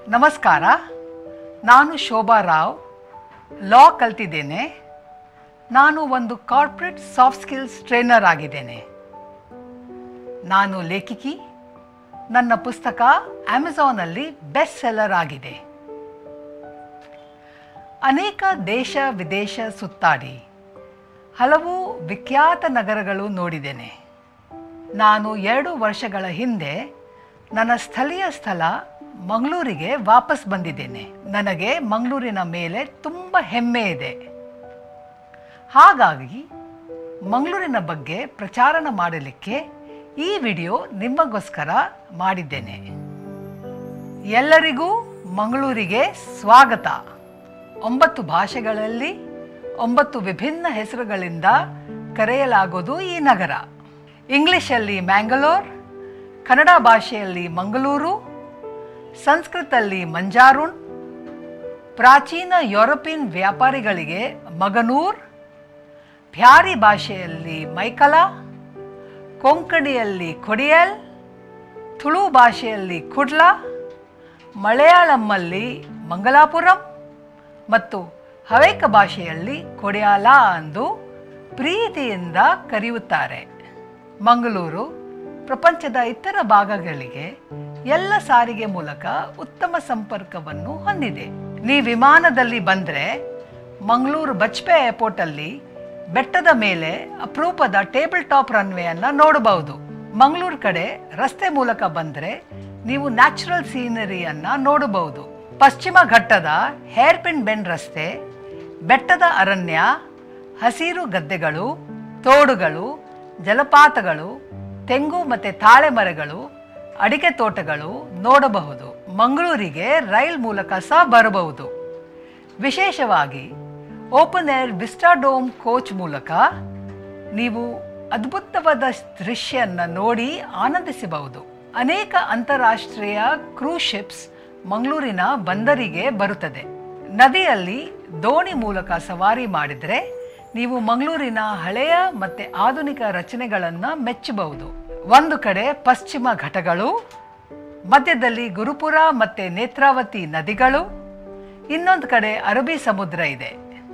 ನಮಸ್ಕಾರ ನಾನು ಶೋಭಾ ರಾವ್ ಲಾ ಕಲ್ತಿದ್ದೇನೆ ನಾನು ಒಂದು ಕಾರ್ಪೊರೇಟ್ ಸಾಫ್ಟ್ ಸ್ಕಿಲ್ಸ್ ಟ್ರೈನರ್ ಆಗಿದ್ದೇನೆ ನಾನು ಲೇಖಕಿ ನನ್ನ ಪುಸ್ತಕ ಅಮೆಝಾನಲ್ಲಿ ಬೆಸ್ಟ್ ಸೆಲ್ಲರ್ ಆಗಿದೆ ಅನೇಕ ದೇಶ ವಿದೇಶ ಸುತ್ತಾಡಿ ಹಲವು ವಿಖ್ಯಾತ ನಗರಗಳು ನೋಡಿದ್ದೇನೆ ನಾನು ಎರಡು ವರ್ಷಗಳ ಹಿಂದೆ ನನ್ನ ಸ್ಥಳೀಯ ಸ್ಥಳ ಮಂಗಳೂರಿಗೆ ವಾಪಸ್ ಬಂದಿದ್ದೇನೆ ನನಗೆ ಮಂಗಳೂರಿನ ಮೇಲೆ ತುಂಬ ಹೆಮ್ಮೆ ಇದೆ ಹಾಗಾಗಿ ಮಂಗಳೂರಿನ ಬಗ್ಗೆ ಪ್ರಚಾರ ಮಾಡಲಿಕ್ಕೆ ಈ ವಿಡಿಯೋ ನಿಮಗೋಸ್ಕರ ಮಾಡಿದ್ದೇನೆ ಎಲ್ಲರಿಗೂ ಮಂಗಳೂರಿಗೆ ಸ್ವಾಗತ ಒಂಬತ್ತು ಭಾಷೆಗಳಲ್ಲಿ ಒಂಬತ್ತು ವಿಭಿನ್ನ ಹೆಸರುಗಳಿಂದ ಕರೆಯಲಾಗೋದು ಈ ನಗರ ಇಂಗ್ಲಿಷಲ್ಲಿ ಮ್ಯಾಂಗಲೋರ್ ಕನ್ನಡ ಭಾಷೆಯಲ್ಲಿ ಮಂಗಳೂರು ಸಂಸ್ಕೃತಲ್ಲಿ ಮಂಜಾರುಣ್ ಪ್ರಾಚೀನ ಯುರೋಪಿಯನ್ ವ್ಯಾಪಾರಿಗಳಿಗೆ ಮಗನೂರ್ ಬ್ಯಾರಿ ಭಾಷೆಯಲ್ಲಿ ಮೈಕಲಾ ಕೊಂಕಣಿಯಲ್ಲಿ ಕೊಡಿಯಲ್ ತುಳು ಭಾಷೆಯಲ್ಲಿ ಕುಡ್ಲಾ ಮಲಯಾಳಂನಲ್ಲಿ ಮಂಗಲಾಪುರಂ ಮತ್ತು ಹವೇಕ ಭಾಷೆಯಲ್ಲಿ ಕೊಡಿಯಾಲ ಎಂದು ಪ್ರೀತಿಯಿಂದ ಕರೆಯುತ್ತಾರೆ ಮಂಗಳೂರು ಪ್ರಪಂಚದ ಇತರ ಭಾಗಗಳಿಗೆ ಎಲ್ಲ ಸಾರಿಗೆ ಮೂಲಕ ಉತ್ತಮ ಸಂಪರ್ಕವನ್ನು ಹೊಂದಿದೆ ನೀವು ವಿಮಾನದಲ್ಲಿ ಬಂದರೆ ಮಂಗಳೂರು ಬಜ್ಪೆ ಏರ್ಪೋರ್ಟಲ್ಲಿ ಬೆಟ್ಟದ ಮೇಲೆ ಅಪರೂಪದ ಟೇಬಲ್ ಟಾಪ್ ರನ್ವೇಯನ್ನು ನೋಡಬಹುದು ಮಂಗಳೂರು ಕಡೆ ರಸ್ತೆ ಮೂಲಕ ಬಂದರೆ ನೀವು ನ್ಯಾಚುರಲ್ ಸೀನರಿಯನ್ನು ನೋಡಬಹುದು ಪಶ್ಚಿಮ ಘಟ್ಟದ ಹೇರ್ಪಿನ್ ಬೆಂಡ್ ರಸ್ತೆ ಬೆಟ್ಟದ ಅರಣ್ಯ ಹಸಿರು ಗದ್ದೆಗಳು ತೋಡುಗಳು ಜಲಪಾತಗಳು ತೆಂಗು ಮತ್ತು ತಾಳೆ ಮರಗಳು ಅಡಿಕೆ ತೋಟಗಳು ನೋಡಬಹುದು ಮಂಗಳೂರಿಗೆ ರೈಲ್ ಮೂಲಕ ಸಹ ಬರಬಹುದು ವಿಶೇಷವಾಗಿ ಓಪನ್ ಏರ್ ವಿಸ್ಟಾಡೋಮ್ ಕೋಚ್ ಮೂಲಕ ನೀವು ಅದ್ಭುತವಾದ ದೃಶ್ಯನ ನೋಡಿ ಆನಂದಿಸಬಹುದು ಅನೇಕ ಅಂತಾರಾಷ್ಟ್ರೀಯ ಕ್ರೂಸ್ ಶಿಪ್ಸ್ ಮಂಗಳೂರಿನ ಬಂದರಿಗೆ ಬರುತ್ತದೆ ನದಿಯಲ್ಲಿ ದೋಣಿ ಮೂಲಕ ಸವಾರಿ ಮಾಡಿದರೆ ನೀವು ಮಂಗಳೂರಿನ ಹಳೆಯ ಮತ್ತು ಆಧುನಿಕ ರಚನೆಗಳನ್ನು ಮೆಚ್ಚಬಹುದು ಒಂದು ಕಡೆ ಪಶ್ಚಿಮ ಘಟ್ಟಗಳು ಮಧ್ಯದಲ್ಲಿ ಗುರುಪುರ ಮತ್ತು ನೇತ್ರಾವತಿ ನದಿಗಳು ಇನ್ನೊಂದು ಕಡೆ ಅರಬ್ಬಿ ಸಮುದ್ರ ಇದೆ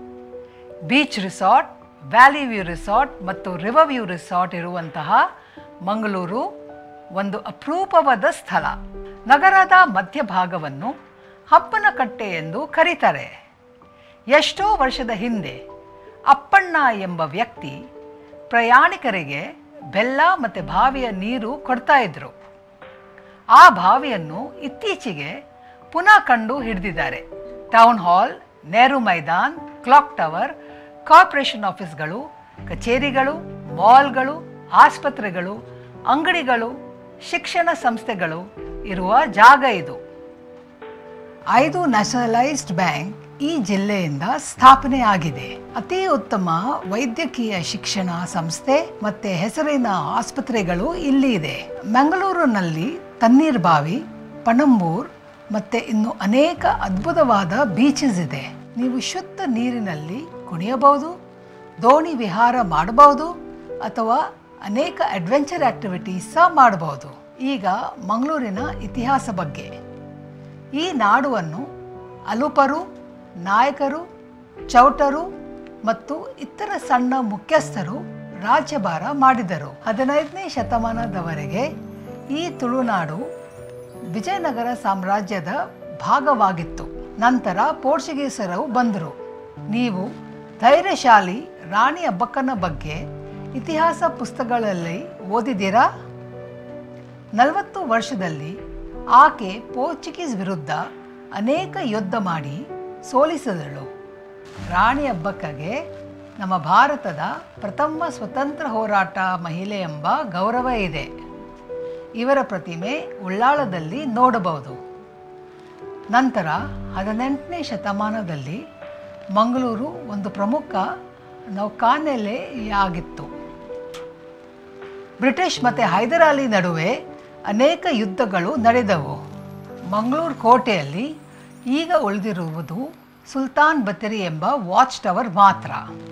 beach resort valley view resort ಮತ್ತು ರಿವರ್ ವ್ಯೂ ರಿಸಾರ್ಟ್ ಇರುವಂತಹ ಮಂಗಳೂರು ಒಂದು ಅಪರೂಪವಾದ ಸ್ಥಳ ನಗರದ ಮಧ್ಯಭಾಗವನ್ನು ಹಬ್ಬನಕಟ್ಟೆ ಎಂದು ಕರೀತಾರೆ ಎಷ್ಟೋ ವರ್ಷದ ಹಿಂದೆ ಅಪ್ಪಣ್ಣ ಎಂಬ ವ್ಯಕ್ತಿ ಪ್ರಯಾಣಿಕರಿಗೆ ಬೆಲ್ಲ ಮತ್ತು ಬಾವಿಯ ನೀರು ಕೊಡ್ತಾ ಇದ್ರು ಆ ಬಾವಿಯನ್ನು ಇತ್ತೀಚೆಗೆ ಪುನಃ ಕಂಡು ಹಿಡಿದಿದ್ದಾರೆ town hall Nehru Maidan clock tower corporation ಆಫೀಸ್ಗಳು ಕಚೇರಿಗಳು ಮಾಲ್ಗಳು ಆಸ್ಪತ್ರೆಗಳು ಅಂಗಡಿಗಳು ಶಿಕ್ಷಣ ಸಂಸ್ಥೆಗಳು ಇರುವ ಜಾಗ ಇದು ಐದು ನ್ಯಾಷನಲೈಸ್ಡ್ ಬ್ಯಾಂಕ್ ಈ ಜಿಲ್ಲೆಯಿಂದ ಸ್ಥಾಪನೆ ಆಗಿದೆ ಅತಿ ಉತ್ತಮ ವೈದ್ಯಕೀಯ ಶಿಕ್ಷಣ ಸಂಸ್ಥೆ ಮತ್ತೆ ಹೆಸರಿನ ಆಸ್ಪತ್ರೆಗಳು ಇಲ್ಲಿ ಇದೆ ಮಂಗಳೂರಿನಲ್ಲಿ ತಣ್ಣೀರ್ ಬಾವಿ ಪಣಂಬೂರ್ ಮತ್ತೆ ಇನ್ನು ಅನೇಕ ಅದ್ಭುತವಾದ ಬೀಚಸ್ ಇದೆ ನೀವು ಶುದ್ಧ ನೀರಿನಲ್ಲಿ ಕುಣಿಯಬಹುದು ದೋಣಿ ವಿಹಾರ ಮಾಡಬಹುದು ಅಥವಾ ಅನೇಕ ಅಡ್ವೆಂಚರ್ ಆಕ್ಟಿವಿಟೀಸ್ ಸಹ ಮಾಡಬಹುದು ಈಗ ಮಂಗಳೂರಿನ ಇತಿಹಾಸ ಬಗ್ಗೆ ಈ ನಾಡುವನ್ನು ಅಲುಪರು ನಾಯಕರು ಚೌಟರು ಮತ್ತು ಇತರ ಸಣ್ಣ ಮುಖ್ಯಸ್ಥರು ರಾಜ್ಯಭಾರ ಮಾಡಿದರು ಹದಿನೈದನೇ ಶತಮಾನದವರೆಗೆ ಈ ತುಳುನಾಡು ವಿಜಯನಗರ ಸಾಮ್ರಾಜ್ಯದ ಭಾಗವಾಗಿತ್ತು ನಂತರ ಪೋರ್ಚುಗೀಸರು ಬಂದರು ನೀವು ಧೈರ್ಯಶಾಲಿ ರಾಣಿ ಅಬ್ಬಕ್ಕನ ಬಗ್ಗೆ ಇತಿಹಾಸ ಪುಸ್ತಕಗಳಲ್ಲಿ ಓದಿದ್ದೀರಾ ನಲವತ್ತು ವರ್ಷದಲ್ಲಿ ಆಕೆ ಪೋರ್ಚುಗೀಸ್ ವಿರುದ್ಧ ಅನೇಕ ಯುದ್ಧ ಮಾಡಿ ಸೋಲಿಸಿದಳು ರಾಣಿ ಅಬ್ಬಕ್ಕಗೆ ನಮ್ಮ ಭಾರತದ ಪ್ರಥಮ ಸ್ವತಂತ್ರ ಹೋರಾಟ ಮಹಿಳೆ ಎಂಬ ಗೌರವ ಇದೆ ಇವರ ಪ್ರತಿಮೆ ಉಳ್ಳಾಳದಲ್ಲಿ ನೋಡಬಹುದು ನಂತರ ಹದಿನೆಂಟನೇ ಶತಮಾನದಲ್ಲಿ ಮಂಗಳೂರು ಒಂದು ಪ್ರಮುಖ ನೌಕಾನೆಲೆಯಾಗಿತ್ತು ಬ್ರಿಟಿಷ್ ಮತ್ತು ಹೈದರಾಲಿ ನಡುವೆ ಅನೇಕ ಯುದ್ಧಗಳು ನಡೆದವು ಮಂಗಳೂರು ಕೋಟೆಯಲ್ಲಿ ಈಗ ಉಳಿದಿರುವುದು ಸುಲ್ತಾನ್ ಬತ್ತೇರಿ ಎಂಬ ವಾಚ್ ಟವರ್ ಮಾತ್ರ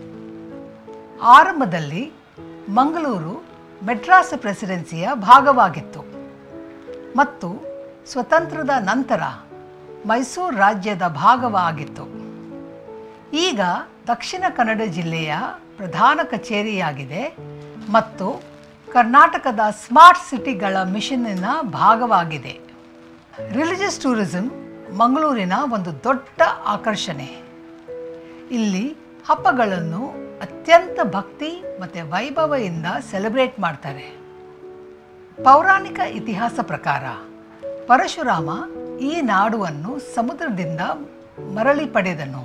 ಆರಂಭದಲ್ಲಿ ಮಂಗಳೂರು ಮೆಡ್ರಾಸ್ ಪ್ರೆಸಿಡೆನ್ಸಿಯ ಭಾಗವಾಗಿತ್ತು ಮತ್ತು ಸ್ವತಂತ್ರದ ನಂತರ ಮೈಸೂರು ರಾಜ್ಯದ ಭಾಗವಾಗಿತ್ತು ಈಗ ದಕ್ಷಿಣ ಕನ್ನಡ ಜಿಲ್ಲೆಯ ಪ್ರಧಾನ ಕಚೇರಿಯಾಗಿದೆ ಮತ್ತು ಕರ್ನಾಟಕದ ಸ್ಮಾರ್ಟ್ ಸಿಟಿಗಳ ಮಿಷನ್ನಿನ ಭಾಗವಾಗಿದೆ ರಿಲಿಜಿಯಸ್ ಟೂರಿಸಂ ಮಂಗಳೂರಿನ ಒಂದು ದೊಡ್ಡ ಆಕರ್ಷಣೆ ಇಲ್ಲಿ ಹಬ್ಬಗಳನ್ನು ಅತ್ಯಂತ ಭಕ್ತಿ ಮತ್ತು ವೈಭವದಿಂದ ಸೆಲೆಬ್ರೇಟ್ ಮಾಡ್ತಾರೆ ಪೌರಾಣಿಕ ಇತಿಹಾಸ ಪ್ರಕಾರ ಪರಶುರಾಮ ಈ ನಾಡುವನ್ನು ಸಮುದ್ರದಿಂದ ಮರಳಿ ಪಡೆದನು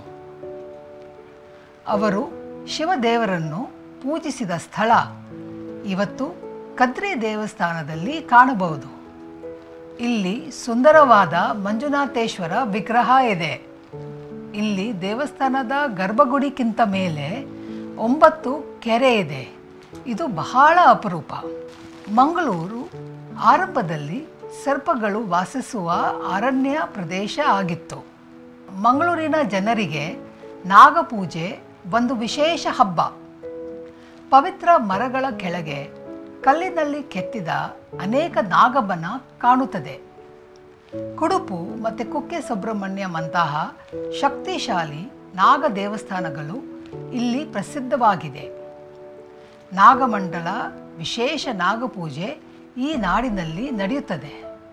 ಅವರು ಶಿವದೇವರನ್ನು ಪೂಜಿಸಿದ ಸ್ಥಳ ಇವತ್ತು ಕದ್ರಿ ದೇವಸ್ಥಾನದಲ್ಲಿ ಕಾಣಬಹುದು ಇಲ್ಲಿ ಸುಂದರವಾದ ಮಂಜುನಾಥೇಶ್ವರ ವಿಗ್ರಹ ಇದೆ ಇಲ್ಲಿ ದೇವಸ್ಥಾನದ ಗರ್ಭಗುಡಿಗಿಂತ ಮೇಲೆ ಒಂಬತ್ತು ಕೆರೆ ಇದೆ ಇದು ಬಹಳ ಅಪರೂಪ ಮಂಗಳೂರು ಆರಂಭದಲ್ಲಿ ಸರ್ಪಗಳು ವಾಸಿಸುವ ಅರಣ್ಯ ಪ್ರದೇಶ ಆಗಿತ್ತು ಮಂಗಳೂರಿನ ಜನರಿಗೆ ನಾಗಪೂಜೆ ಒಂದು ವಿಶೇಷ ಹಬ್ಬ ಪವಿತ್ರ ಮರಗಳ ಕೆಳಗೆ ಕಲ್ಲಿನಲ್ಲಿ ಕೆತ್ತಿದ ಅನೇಕ ನಾಗಬನ ಕಾಣುತ್ತದೆ ಕುಡುಪು ಮತ್ತು ಕುಕ್ಕೆ ಸುಬ್ರಹ್ಮಣ್ಯಂತಹ ಶಕ್ತಿಶಾಲಿ ನಾಗ ದೇವಸ್ಥಾನಗಳು ಇಲ್ಲಿ ಪ್ರಸಿದ್ಧವಾಗಿದೆ ನಾಗಮಂಡಲ ವಿಶೇಷ ನಾಗಪೂಜೆ ಈ ನಾಡಿನಲ್ಲಿ ನಡೆಯುತ್ತದೆ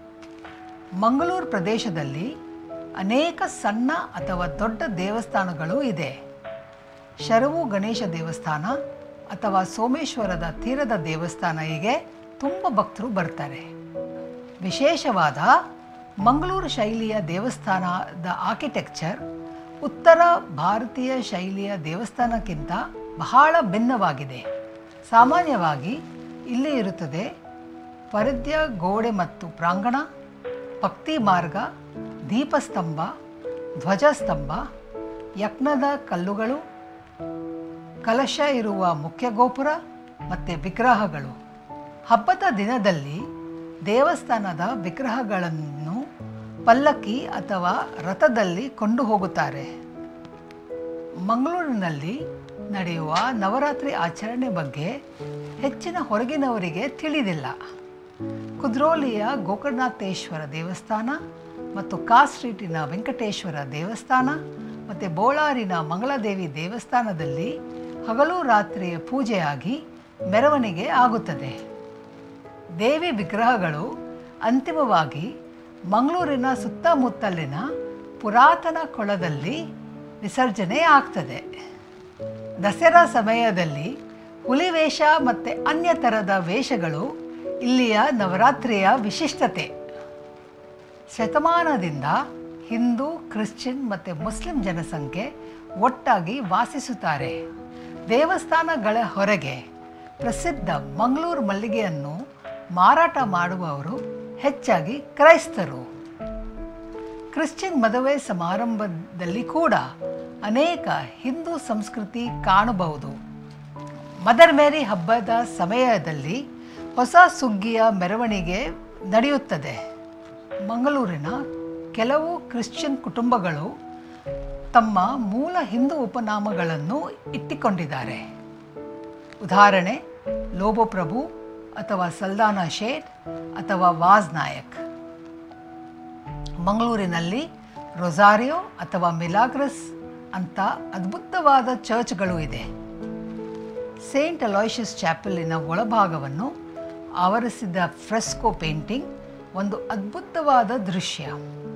ಮಂಗಳೂರು ಪ್ರದೇಶದಲ್ಲಿ ಅನೇಕ ಸಣ್ಣ ಅಥವಾ ದೊಡ್ಡ ದೇವಸ್ಥಾನಗಳು ಇದೆ ಶರವು ಗಣೇಶ ದೇವಸ್ಥಾನ ಅಥವಾ ಸೋಮೇಶ್ವರದ ತೀರದ ದೇವಸ್ಥಾನ ಹೀಗೆ ತುಂಬ ಭಕ್ತರು ಬರ್ತಾರೆ ವಿಶೇಷವಾದ ಮಂಗಳೂರು ಶೈಲಿಯ ದೇವಸ್ಥಾನದ ಆರ್ಕಿಟೆಕ್ಚರ್ ಉತ್ತರ ಭಾರತೀಯ ಶೈಲಿಯ ದೇವಸ್ಥಾನಕ್ಕಿಂತ ಬಹಳ ಭಿನ್ನವಾಗಿದೆ ಸಾಮಾನ್ಯವಾಗಿ ಇಲ್ಲಿ ಇರುತ್ತದೆ ಪರದ್ಯ ಗೋಡೆ ಮತ್ತು ಪ್ರಾಂಗಣ ಭಕ್ತಿ ಮಾರ್ಗ ದೀಪಸ್ತಂಭ ಧ್ವಜಸ್ತಂಭ ಯಜ್ಞದ ಕಲ್ಲುಗಳು ಕಲಶ ಇರುವ ಮುಖ್ಯ ಗೋಪುರ ಮತ್ತು ವಿಗ್ರಹಗಳು ಹಬ್ಬದ ದಿನದಲ್ಲಿ ದೇವಸ್ಥಾನದ ವಿಗ್ರಹಗಳನ್ನು ಪಲ್ಲಕ್ಕಿ ಅಥವಾ ರಥದಲ್ಲಿ ಕೊಂಡು ಹೋಗುತ್ತಾರೆ ಮಂಗಳೂರಿನಲ್ಲಿ ನಡೆಯುವ ನವರಾತ್ರಿ ಆಚರಣೆ ಬಗ್ಗೆ ಹೆಚ್ಚಿನ ಹೊರಗಿನವರಿಗೆ ತಿಳಿದಿಲ್ಲ ಕುದ್ರೋಲಿಯ ಗೋಕರ್ಣನಾಥೇಶ್ವರ ದೇವಸ್ಥಾನ ಮತ್ತು ಕಾ ಸ್ಟ್ರೀಟಿನ ವೆಂಕಟೇಶ್ವರ ದೇವಸ್ಥಾನ ಮತ್ತು ಬೋಳಾರಿನ ಮಂಗಳದೇವಿ ದೇವಸ್ಥಾನದಲ್ಲಿ ಹಗಲು ರಾತ್ರಿಯ ಪೂಜೆಯಾಗಿ ಮೆರವಣಿಗೆ ಆಗುತ್ತದೆ ದೇವಿ ವಿಗ್ರಹಗಳು ಅಂತಿಮವಾಗಿ ಮಂಗಳೂರಿನ ಸುತ್ತಮುತ್ತಲಿನ ಪುರಾತನ ಕೊಳದಲ್ಲಿ ವಿಸರ್ಜನೆ ಆಗ್ತದೆ ದಸರಾ ಸಮಯದಲ್ಲಿ ಹುಲಿ ವೇಷ ಮತ್ತು ಅನ್ಯ ಥರದ ವೇಷಗಳು ಇಲ್ಲಿಯ ನವರಾತ್ರಿಯ ವಿಶಿಷ್ಟತೆ ಶತಮಾನದಿಂದ ಹಿಂದೂ ಕ್ರಿಶ್ಚಿಯನ್ ಮತ್ತು ಮುಸ್ಲಿಂ ಜನಸಂಖ್ಯೆ ಒಟ್ಟಾಗಿ ವಾಸಿಸುತ್ತಾರೆ ದೇವಸ್ಥಾನಗಳ ಹೊರಗೆ ಪ್ರಸಿದ್ಧ ಮಂಗಳೂರು ಮಲ್ಲಿಗೆಯನ್ನು ಮಾರಾಟ ಮಾಡುವವರು ಹೆಚ್ಚಾಗಿ ಕ್ರೈಸ್ತರು ಕ್ರಿಶ್ಚಿಯನ್ ಮದುವೆ ಸಮಾರಂಭದಲ್ಲಿ ಕೂಡ ಅನೇಕ ಹಿಂದೂ ಸಂಸ್ಕೃತಿ ಕಾಣಬಹುದು ಮದರ್ ಮೇರಿ ಹಬ್ಬದ ಸಮಯದಲ್ಲಿ ಹೊಸ ಸುಗ್ಗಿಯ ಮೆರವಣಿಗೆ ನಡೆಯುತ್ತದೆ ಮಂಗಳೂರಿನ ಕೆಲವು ಕ್ರಿಶ್ಚಿಯನ್ ಕುಟುಂಬಗಳು ತಮ್ಮ ಮೂಲ ಹಿಂದೂ ಉಪನಾಮಗಳನ್ನು ಇಟ್ಟುಕೊಂಡಿದ್ದಾರೆ ಉದಾಹರಣೆ ಲೋಬೋಪ್ರಭು ಅಥವಾ ಸಲ್ದಾನ ಶೇಠ್ ಅಥವಾ ವಾಜ್ ನಾಯಕ್ ಮಂಗಳೂರಿನಲ್ಲಿ ರೊಸಾರಿಯೋ ಅಥವಾ ಮಿಲಾಗ್ರಸ್ ಅಂತ ಅದ್ಭುತವಾದ ಚರ್ಚ್ಗಳು ಇದೆ ಸೇಂಟ್ ಅಲಾಯ್ಷಸ್ ಚಾಪಲಿನ ಒಳಭಾಗವನ್ನು ಆವರಿಸಿದ ಫ್ರೆಸ್ಕೋ ಪೇಂಟಿಂಗ್ ಒಂದು ಅದ್ಭುತವಾದ ದೃಶ್ಯ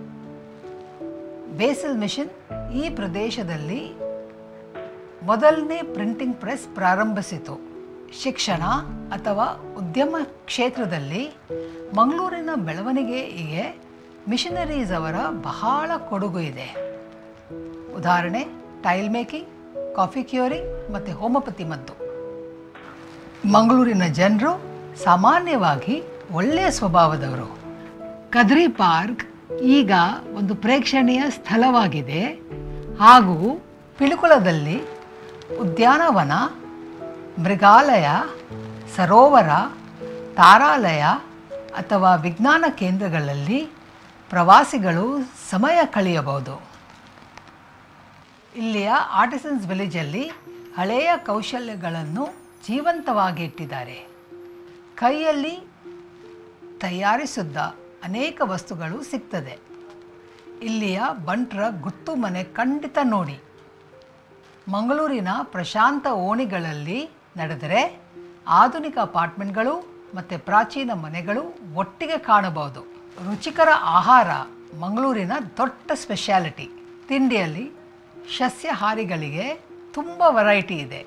ಬೇಸಲ್ ಮಿಷನ್ ಈ ಪ್ರದೇಶದಲ್ಲಿ ಮೊದಲನೇ ಪ್ರಿಂಟಿಂಗ್ ಪ್ರೆಸ್ ಪ್ರಾರಂಭಿಸಿತು ಶಿಕ್ಷಣ ಅಥವಾ ಉದ್ಯಮ ಕ್ಷೇತ್ರದಲ್ಲಿ ಮಂಗಳೂರಿನ ಬೆಳವಣಿಗೆಗೆ ಮಿಷನರೀಸ್ ಅವರ ಬಹಳ ಕೊಡುಗು ಇದೆ ಉದಾಹರಣೆ ಟೈಲ್ ಮೇಕಿಂಗ್ ಕಾಫಿ ಕ್ಯೂರಿಂಗ್ ಮತ್ತು ಹೋಮಪತಿ ಮದ್ದು ಮಂಗಳೂರಿನ ಜನರು ಸಾಮಾನ್ಯವಾಗಿ ಒಳ್ಳೆಯ ಸ್ವಭಾವದವರು ಕದ್ರಿ ಪಾರ್ಕ್ ಈಗ ಒಂದು ಪ್ರೇಕ್ಷಣೀಯ ಸ್ಥಳವಾಗಿದೆ ಹಾಗೂ ಪಿಳುಕುಳದಲ್ಲಿ ಉದ್ಯಾನವನ ಮೃಗಾಲಯ ಸರೋವರ ತಾರಾಲಯ ಅಥವಾ ವಿಜ್ಞಾನ ಕೇಂದ್ರಗಳಲ್ಲಿ ಪ್ರವಾಸಿಗಳು ಸಮಯ ಕಳೆಯಬಹುದು ಇಲ್ಲಿಯ ಆರ್ಟಿಸನ್ಸ್ ವಿಲೇಜಲ್ಲಿ ಹಳೆಯ ಕೌಶಲ್ಯಗಳನ್ನು ಜೀವಂತವಾಗಿ ಇಟ್ಟಿದ್ದಾರೆ ಕೈಯಲ್ಲಿ ತಯಾರಿಸಿದ್ದ ಅನೇಕ ವಸ್ತುಗಳು ಸಿಗ್ತದೆ ಇಲ್ಲಿಯ ಬಂಟ್ರ ಗುತ್ತು ಮನೆ ಖಂಡಿತ ನೋಡಿ ಮಂಗಳೂರಿನ ಪ್ರಶಾಂತ ಓಣಿಗಳಲ್ಲಿ ನಡೆದರೆ ಆಧುನಿಕ ಅಪಾರ್ಟ್ಮೆಂಟ್ಗಳು ಮತ್ತು ಪ್ರಾಚೀನ ಮನೆಗಳು ಒಟ್ಟಿಗೆ ಕಾಣಬಹುದು ರುಚಿಕರ ಆಹಾರ ಮಂಗಳೂರಿನ ದೊಡ್ಡ ಸ್ಪೆಷಾಲಿಟಿ ತಿಂಡಿಯಲ್ಲಿ ಸಸ್ಯಾಹಾರಿಗಳಿಗೆ ತುಂಬ ವೆರೈಟಿ ಇದೆ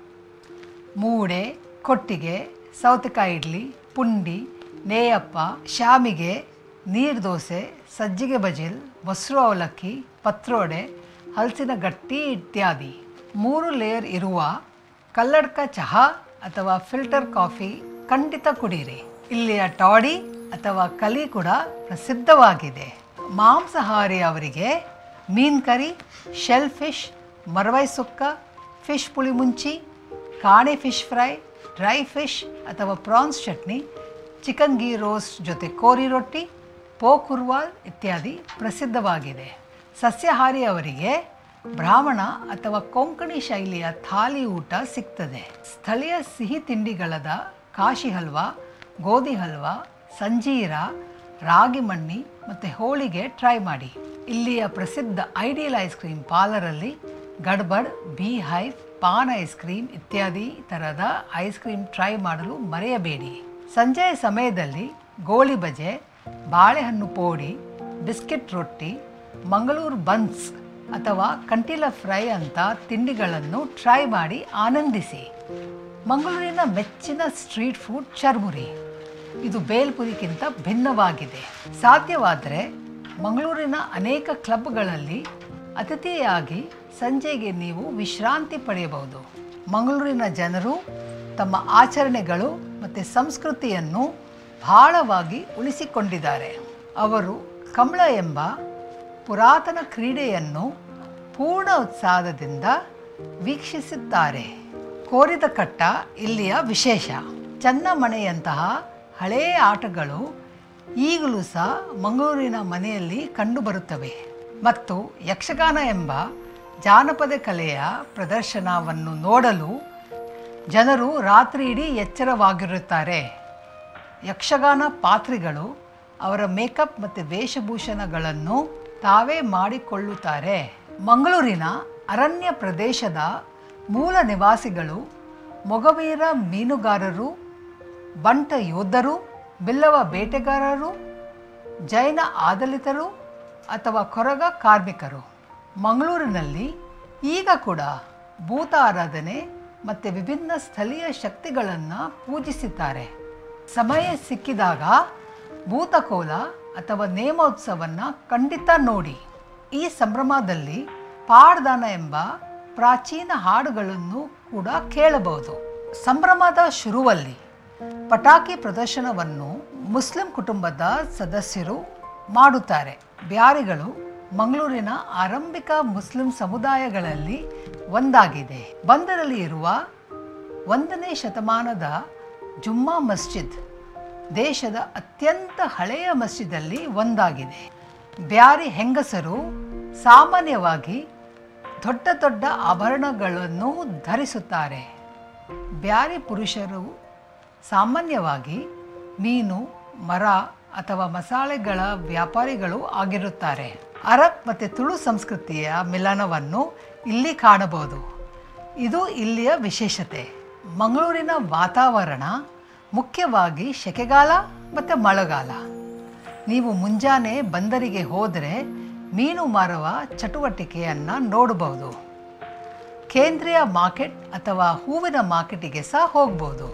ಮೂಡೆ ಕೊಟ್ಟಿಗೆ ಸೌತೆಕಾಯಿ ಇಡ್ಲಿ ಪುಂಡಿ ನೇಯಪ್ಪ ಶಾಮಿಗೆ ನೀರು ದೋಸೆ ಸಜ್ಜಿಗೆ ಬಜಿಲ್ ಮೊಸರು ಅವಲಕ್ಕಿ ಪತ್ರೋಡೆ ಹಲಸಿನ ಗಟ್ಟಿ ಇತ್ಯಾದಿ ಮೂರು ಲೇಯರ್ ಇರುವ ಕಲ್ಲಡ್ಕ ಚಹಾ ಅಥವಾ ಫಿಲ್ಟರ್ ಕಾಫಿ ಖಂಡಿತ ಕುಡೀರಿ ಇಲ್ಲಿಯ ಟಾಡಿ ಅಥವಾ ಕಲಿ ಕೂಡ ಪ್ರಸಿದ್ಧವಾಗಿದೆ ಮಾಂಸಾಹಾರಿ ಅವರಿಗೆ ಮೀನ್ ಕರಿ ಶೆಲ್ ಫಿಶ್ ಮರವೈ ಸುಕ್ಕ ಫಿಶ್ ಪುಳಿ ಮುಂಚಿ ಕಾಣೆ ಫಿಶ್ ಫ್ರೈ ಡ್ರೈ ಫಿಶ್ ಅಥವಾ prawns chutney chicken ghee roast ಜೊತೆ ಕೋರಿ ರೊಟ್ಟಿ ಪೋಕುರ್ವಾಲ್ ಇತ್ಯಾದಿ ಪ್ರಸಿದ್ಧವಾಗಿದೆ ಸಸ್ಯಾಹಾರಿ ಅವರಿಗೆ ಬ್ರಾಹ್ಮಣ ಅಥವಾ ಕೊಂಕಣಿ ಶೈಲಿಯ ಥಾಲಿ ಊಟ ಸಿಗ್ತದೆ ಸ್ಥಳೀಯ ಸಿಹಿ ತಿಂಡಿಗಳಾದ ಕಾಶಿ ಹಲ್ವಾ ಗೋಧಿ ಹಲ್ವಾ ಸಂಜೀರ ರಾಗಿ ಮಣ್ಣಿ ಮತ್ತು ಹೋಳಿಗೆ ಟ್ರೈ ಮಾಡಿ ಇಲ್ಲಿಯ ಪ್ರಸಿದ್ಧ ಐಡಿಯಲ್ ಐಸ್ ಕ್ರೀಮ್ ಪಾರ್ಲರಲ್ಲಿ gadbad B hive paan ice cream ಇತ್ಯಾದಿ ಥರದ ಐಸ್ ಕ್ರೀಮ್ ಟ್ರೈ ಮಾಡಲು ಮರೆಯಬೇಡಿ ಸಂಜೆಯ ಸಮಯದಲ್ಲಿ ಗೋಳಿ ಬಜೆ ಬಾಳೆಹಣ್ಣು ಪೋಡಿ ಬಿಸ್ಕೆಟ್ ರೊಟ್ಟಿ ಮಂಗಳೂರು ಬನ್ಸ್ ಅಥವಾ ಕಂಟಿಲ ಫ್ರೈ ಅಂತ ತಿಂಡಿಗಳನ್ನು ಟ್ರೈ ಮಾಡಿ ಆನಂದಿಸಿ ಮಂಗಳೂರಿನ ಮೆಚ್ಚಿನ ಸ್ಟ್ರೀಟ್ ಫುಡ್ ಚರ್ಮುರಿ ಇದು ಬೇಲ್ಪುರಿಗಿಂತ ಭಿನ್ನವಾಗಿದೆ ಸಾಧ್ಯವಾದರೆ ಮಂಗಳೂರಿನ ಅನೇಕ ಕ್ಲಬ್ಗಳಲ್ಲಿ ಅತಿಥಿಯಾಗಿ ಸಂಜೆಗೆ ನೀವು ವಿಶ್ರಾಂತಿ ಪಡೆಯಬಹುದು ಮಂಗಳೂರಿನ ಜನರು ತಮ್ಮ ಆಚರಣೆಗಳು ಮತ್ತು ಸಂಸ್ಕೃತಿಯನ್ನು ಬಹಳವಾಗಿ ಉಳಿಸಿಕೊಂಡಿದ್ದಾರೆ ಅವರು ಕಮಲ ಎಂಬ ಪುರಾತನ ಕ್ರೀಡೆಯನ್ನು ಪೂರ್ಣ ಉತ್ಸಾಹದಿಂದ ವೀಕ್ಷಿಸುತ್ತಾರೆ ಕೋರಿದ ಕಟ್ಟ ಇಲ್ಲಿಯ ವಿಶೇಷ ಚನ್ನಮಣೆಯಂತಹ ಹಳೆಯ ಆಟಗಳು ಈಗಲೂ ಸಹ ಮಂಗಳೂರಿನ ಮನೆಯಲ್ಲಿ ಕಂಡುಬರುತ್ತವೆ ಮತ್ತು ಯಕ್ಷಗಾನ ಎಂಬ ಜಾನಪದ ಕಲೆಯ ಪ್ರದರ್ಶನವನ್ನು ನೋಡಲು ಜನರು ರಾತ್ರಿ ಇಡೀ ಎಚ್ಚರವಾಗಿರುತ್ತಾರೆ ಯಕ್ಷಗಾನ ಪಾತ್ರಿಗಳು ಅವರ ಮೇಕಪ್ ಮತ್ತು ವೇಷಭೂಷಣಗಳನ್ನು ತಾವೇ ಮಾಡಿಕೊಳ್ಳುತ್ತಾರೆ ಮಂಗಳೂರಿನ ಅರಣ್ಯ ಪ್ರದೇಶದ ಮೂಲ ನಿವಾಸಿಗಳು ಮೊಗವೀರ ಮೀನುಗಾರರು ಬಂಟ ಯೋಧರು ಬಿಲ್ಲವ ಬೇಟೆಗಾರರು ಜೈನ ಆಡಳಿತರು ಅಥವಾ ಕೊರಗ ಕಾರ್ಮಿಕರು ಮಂಗಳೂರಿನಲ್ಲಿ ಈಗ ಕೂಡ ಭೂತ ಆರಾಧನೆ ಮತ್ತು ವಿಭಿನ್ನ ಸ್ಥಳೀಯ ಶಕ್ತಿಗಳನ್ನು ಪೂಜಿಸುತ್ತಾರೆ ಸಮಯ ಸಿಕ್ಕಿದಾಗ ಭೂತಕೋಲ ಅಥವಾ ನೇಮೋತ್ಸವವನ್ನು ಖಂಡಿತ ನೋಡಿ ಈ ಸಂಭ್ರಮದಲ್ಲಿ ಪಾಡ್ದಾನ ಎಂಬ ಪ್ರಾಚೀನ ಹಾಡುಗಳನ್ನು ಕೂಡ ಕೇಳಬಹುದು ಸಂಭ್ರಮದ ಶುರುವಲ್ಲಿ ಪಟಾಕಿ ಪ್ರದರ್ಶನವನ್ನು ಮುಸ್ಲಿಂ ಕುಟುಂಬದ ಸದಸ್ಯರು ಮಾಡುತ್ತಾರೆ ಬ್ಯಾರಿಗಳು ಮಂಗಳೂರಿನ ಆರಂಭಿಕ ಮುಸ್ಲಿಂ ಸಮುದಾಯಗಳಲ್ಲಿ ಒಂದಾಗಿದೆ ಬಂದರಲ್ಲಿ ಇರುವ ಒಂದನೇ ಶತಮಾನದ ಜುಮ್ಮಾ ಮಸ್ಜಿದ್ ದೇಶದ ಅತ್ಯಂತ ಹಳೆಯ ಮಸ್ಜಿದಲ್ಲಿ ಒಂದಾಗಿದೆ ಬ್ಯಾರಿ ಹೆಂಗಸರು ಸಾಮಾನ್ಯವಾಗಿ ದೊಡ್ಡ ದೊಡ್ಡ ಆಭರಣಗಳನ್ನು ಧರಿಸುತ್ತಾರೆ ಬ್ಯಾರಿ ಪುರುಷರು ಸಾಮಾನ್ಯವಾಗಿ ಮೀನು ಮರ ಅಥವಾ ಮಸಾಲೆಗಳ ವ್ಯಾಪಾರಿಗಳು ಆಗಿರುತ್ತಾರೆ ಅರಬ್ ಮತ್ತು ತುಳು ಸಂಸ್ಕೃತಿಯ ಮಿಲನವನ್ನು ಇಲ್ಲಿ ಕಾಣಬಹುದು ಇದು ಇಲ್ಲಿಯ ವಿಶೇಷತೆ ಮಂಗಳೂರಿನ ವಾತಾವರಣ ಮುಖ್ಯವಾಗಿ ಸೆಕೆಗಾಲ ಮತ್ತು ಮಳೆಗಾಲ ನೀವು ಮುಂಜಾನೆ ಬಂದರಿಗೆ ಹೋದರೆ ಮೀನು ಮಾರುವ ಚಟುವಟಿಕೆಯನ್ನು ನೋಡಬಹುದು ಕೇಂದ್ರೀಯ ಮಾರ್ಕೆಟ್ ಅಥವಾ ಹೂವಿನ ಮಾರ್ಕೆಟಿಗೆ ಸಹ ಹೋಗ್ಬೋದು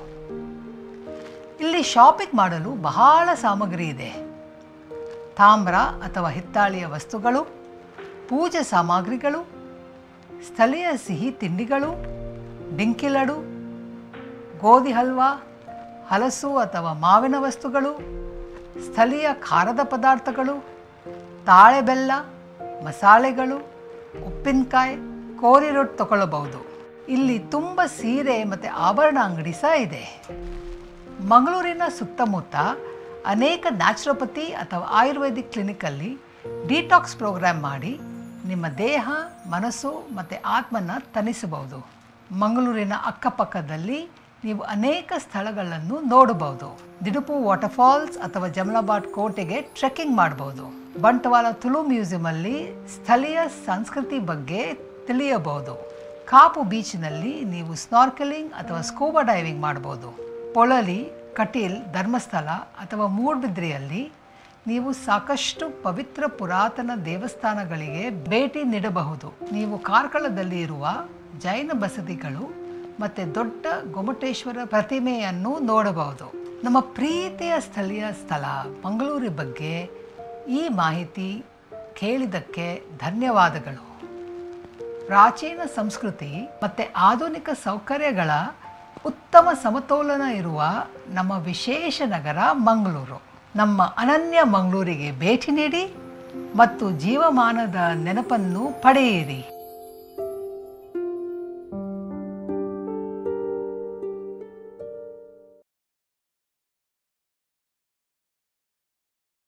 ಇಲ್ಲಿ ಶಾಪಿಂಗ್ ಮಾಡಲು ಬಹಳ ಸಾಮಗ್ರಿ ಇದೆ ತಾಮ್ರ ಅಥವಾ ಹಿತ್ತಾಳೆಯ ವಸ್ತುಗಳು ಪೂಜೆ ಸಾಮಗ್ರಿಗಳು ಸ್ಥಳೀಯ ಸಿಹಿ ತಿಂಡಿಗಳು ಡಿಂಕಿ ಲಡು ಗೋಧಿ ಹಲ್ವಾ ಹಲಸು ಅಥವಾ ಮಾವಿನ ವಸ್ತುಗಳು ಸ್ಥಳೀಯ ಖಾರದ ಪದಾರ್ಥಗಳು ತಾಳೆ ಬೆಲ್ಲ ಮಸಾಲೆಗಳು ಉಪ್ಪಿನಕಾಯಿ ಕೋರಿ ರೊಟ್ಟಿ ತಗೊಳ್ಳಬಹುದು ಇಲ್ಲಿ ತುಂಬ ಸೀರೆ ಮತ್ತು ಆಭರಣ ಅಂಗಡಿ ಸಹ ಇದೆ ಮಂಗಳೂರಿನ ಸುತ್ತಮುತ್ತ ಅನೇಕ ನ್ಯಾಚುರೋಪತಿ ಅಥವಾ ಆಯುರ್ವೇದಿಕ್ ಕ್ಲಿನಿಕಲ್ಲಿ ಡಿಟಾಕ್ಸ್ ಪ್ರೋಗ್ರಾಮ್ ಮಾಡಿ ನಿಮ್ಮ ದೇಹ ಮನಸ್ಸು ಮತ್ತು ಆತ್ಮನ ತಣಿಸಬಹುದು ಮಂಗಳೂರಿನ ಅಕ್ಕಪಕ್ಕದಲ್ಲಿ ನೀವು ಅನೇಕ ಸ್ಥಳಗಳನ್ನು ನೋಡಬಹುದು ದಿಡುಪು ವಾಟರ್ಫಾಲ್ಸ್ ಅಥವಾ ಜಮಲಾಬಾದ್ ಕೋಟೆಗೆ ಟ್ರೆಕ್ಕಿಂಗ್ ಮಾಡಬಹುದು ಬಂಟ್ವಾಳ ತುಳು ಮ್ಯೂಸಿಯಮಲ್ಲಿ ಸ್ಥಳೀಯ ಸಂಸ್ಕೃತಿ ಬಗ್ಗೆ ತಿಳಿಯಬಹುದು ಕಾಪು ಬೀಚ್ನಲ್ಲಿ ನೀವು ಸ್ನಾರ್ಕಲಿಂಗ್ ಅಥವಾ ಸ್ಕೂಬಾ ಡೈವಿಂಗ್ ಮಾಡಬಹುದು ಪೊಳಲಿ ಕಟೀಲ್ ಧರ್ಮಸ್ಥಳ ಅಥವಾ ಮೂಡ್ಬಿದ್ರಿಯಲ್ಲಿ ನೀವು ಸಾಕಷ್ಟು ಪವಿತ್ರ ಪುರಾತನ ದೇವಸ್ಥಾನಗಳಿಗೆ ಭೇಟಿ ನೀಡಬಹುದು ನೀವು ಕಾರ್ಕಳದಲ್ಲಿ ಇರುವ ಜೈನ ಬಸದಿಗಳು ಮತ್ತು ದೊಡ್ಡ ಗೊಮಟೇಶ್ವರ ಪ್ರತಿಮೆಯನ್ನು ನೋಡಬಹುದು ನಮ್ಮ ಪ್ರೀತಿಯ ಸ್ಥಳೀಯ ಸ್ಥಳ ಮಂಗಳೂರಿ ಬಗ್ಗೆ ಈ ಮಾಹಿತಿ ಕೇಳಿದ್ದಕ್ಕೆ ಧನ್ಯವಾದಗಳು ಪ್ರಾಚೀನ ಸಂಸ್ಕೃತಿ ಮತ್ತು ಆಧುನಿಕ ಸೌಕರ್ಯಗಳ ಉತ್ತಮ ಸಮತೋಲನ ಇರುವ ನಮ್ಮ ವಿಶೇಷ ನಗರ ಮಂಗಳೂರು ನಮ್ಮ ಅನನ್ಯ ಮಂಗಳೂರಿಗೆ ಭೇಟಿ ನೀಡಿ ಮತ್ತು ಜೀವಮಾನದ ನೆನಪನ್ನು ಪಡೆಯಿರಿ